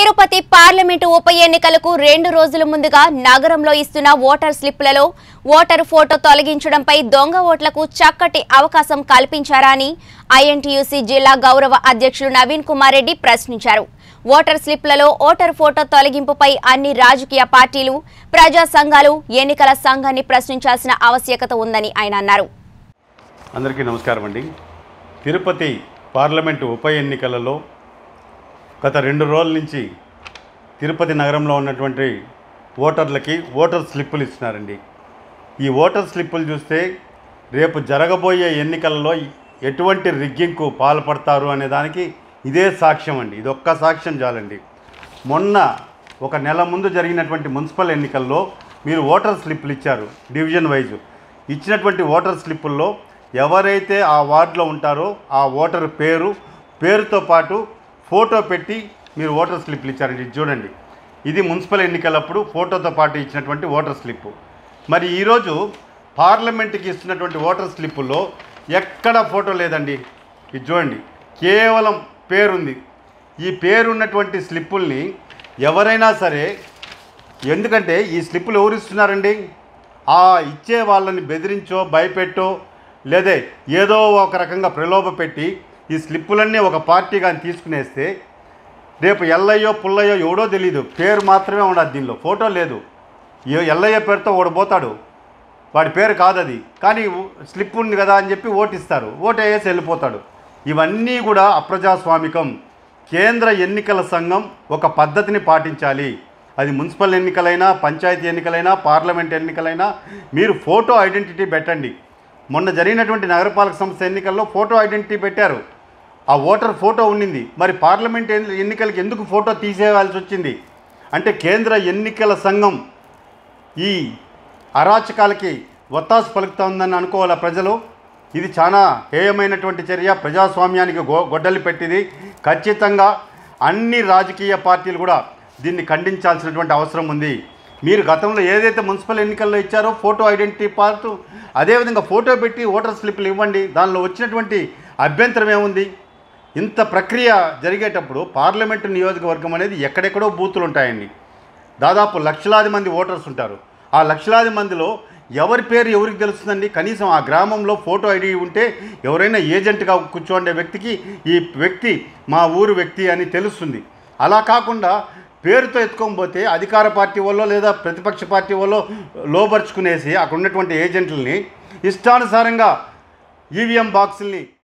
Tirupati parliament ఉప ఎన్నికలకు రెండు రోజుల ముందుగా నగరంలో ఇస్తున్న ఓటర్ స్లిప్లలో ఓటర్ ఫోటో తొలగించడంపై దొంగ ఓట్లకు చక్కటి అవకాశం కల్పించారా అని ఐఎన్టీయూసీ జిల్లా గౌరవ అధ్యక్షుడు నవీన్ కుమార్ రెడ్డి ప్రశ్నించారు ఓటర్ స్లిప్లలో ఓటర్ ఫోటో తొలగింపుపై అన్ని రాజకీయ పార్టీలు ప్రజా సంఘాలు ఎన్నికల సంఘాన్ని ప్రశ్నించాల్సిన ఆవశ్యకత ఉందని ఆయన అన్నారు అందరికీ నమస్కారం అండి తిరుపతి పార్లమెంటు ఉప ఎన్నికలలో గత రెండు రోజుల నుంచి తిరుపతి నగరంలో ఉన్నటువంటి ఓటర్లకి ఓటర్ స్లిప్పులు ఇస్తున్నారండి ఈ ఓటర్ స్లిప్పులు చూస్తే రేపు జరగబోయే ఎన్నికలలో ఎటువంటి రిగ్గింగ్కు పాల్పడతారు అనే దానికి ఇదే సాక్ష్యం అండి ఇది ఒక్క సాక్ష్యం చాలండి మొన్న ఒక నెల ముందు జరిగినటువంటి మున్సిపల్ ఎన్నికల్లో మీరు ఓటర్ స్లిప్పులు ఇచ్చారు డివిజన్ వైజ్ ఇచ్చినటువంటి ఓటర్ స్లిప్పుల్లో ఎవరైతే ఆ వార్డులో ఉంటారో ఆ ఓటర్ పేరు పేరుతో పాటు ఫోటో పెట్టి మీరు ఓటర్ స్లిప్లు ఇచ్చారండి ఇది చూడండి ఇది మున్సిపల్ ఎన్నికలప్పుడు ఫోటోతో పాటు ఇచ్చినటువంటి ఓటర్ స్లిప్పు మరి ఈరోజు పార్లమెంట్కి ఇస్తున్నటువంటి ఓటర్ స్లిప్పుల్లో ఎక్కడ ఫోటో లేదండి ఇది చూడండి కేవలం పేరుంది ఈ పేరున్నటువంటి స్లిప్పుల్ని ఎవరైనా సరే ఎందుకంటే ఈ స్లిప్పులు ఎవరు ఇస్తున్నారండి ఆ ఇచ్చే వాళ్ళని బెదిరించో భయపెట్టో లేదే ఏదో ఒక రకంగా ప్రలోభ పెట్టి ఈ స్లిప్పులన్నీ ఒక పార్టీ కానీ తీసుకునేస్తే రేపు ఎల్లయ్యో పుల్లయ్యో ఎవడో తెలియదు పేరు మాత్రమే ఉండదు దీనిలో ఫోటో లేదు ఏ- ఎల్లయ్య పేరుతో ఓడి పోతాడు వాడి పేరు కాదు అది కానీ స్లిప్ ఉంది కదా అని చెప్పి ఓటిస్తారు ఓటు వేసి వెళ్ళిపోతాడు ఇవన్నీ కూడా అప్రజాస్వామికం కేంద్ర ఎన్నికల సంఘం ఒక పద్ధతిని పాటించాలి అది మున్సిపల్ ఎన్నికలైనా పంచాయతీ ఎన్నికలైనా పార్లమెంట్ ఎన్నికలైనా మీరు ఫోటో ఐడెంటిటీ పెట్టండి మొన్న జరిగినటువంటి నగరపాలక సంస్థ ఎన్నికల్లో ఫోటో ఐడెంటిటీ పెట్టారు ఆ ఓటర్ ఫోటో ఉండింది మరి పార్లమెంట్ ఎన్ని- ఎన్నికలకి ఎందుకు ఫోటో తీసేయాల్సి వచ్చింది అంటే కేంద్ర ఎన్నికల సంఘం ఈ అరాచకాలకి ఒత్తాసు పలుకుతోందని అనుకోవాలా ప్రజలు ఇది చాలా హేయమైనటువంటి చర్య ప్రజాస్వామ్యానికి గో గొడ్డలి పెట్టింది ఖచ్చితంగా అన్ని రాజకీయ పార్టీలు కూడా దీన్ని ఖండించాల్సినటువంటి అవసరం ఉంది మీరు గతంలో ఏదైతే మున్సిపల్ ఎన్నికల్లో ఇచ్చారో ఫోటో ఐడెంటిటీ పార్ట్ అదేవిధంగా ఫోటో పెట్టి ఓటర్ స్లిప్లు ఇవ్వండి దానిలో వచ్చినటువంటి అభ్యంతరం ఏముంది ఇంత ప్రక్రియ జరిగేటప్పుడు పార్లమెంటు నియోజకవర్గం అనేది ఎక్కడెక్కడో బూతులు ఉంటాయండి దాదాపు లక్షలాది మంది ఓటర్స్ ఉంటారు ఆ లక్షలాది మందిలో ఎవరి పేరు ఎవరికి తెలుస్తుందండి కనీసం ఆ గ్రామంలో ఫోటో ఐడి ఉంటే ఎవరైనా ఏజెంట్గా కూర్చోండే వ్యక్తికి ఈ వ్యక్తి మా ఊరు వ్యక్తి అని తెలుస్తుంది అలా కాకుండా పేరుతో ఎత్తుకొని పోతే అధికార పార్టీ వల్ల లేదా ప్రతిపక్ష పార్టీ వల్ల లోపరుచుకునేసి అక్కడ ఉన్నటువంటి ఏజెంట్లని ఇష్టానుసారంగా ఈవీఎం బాక్సుల్ని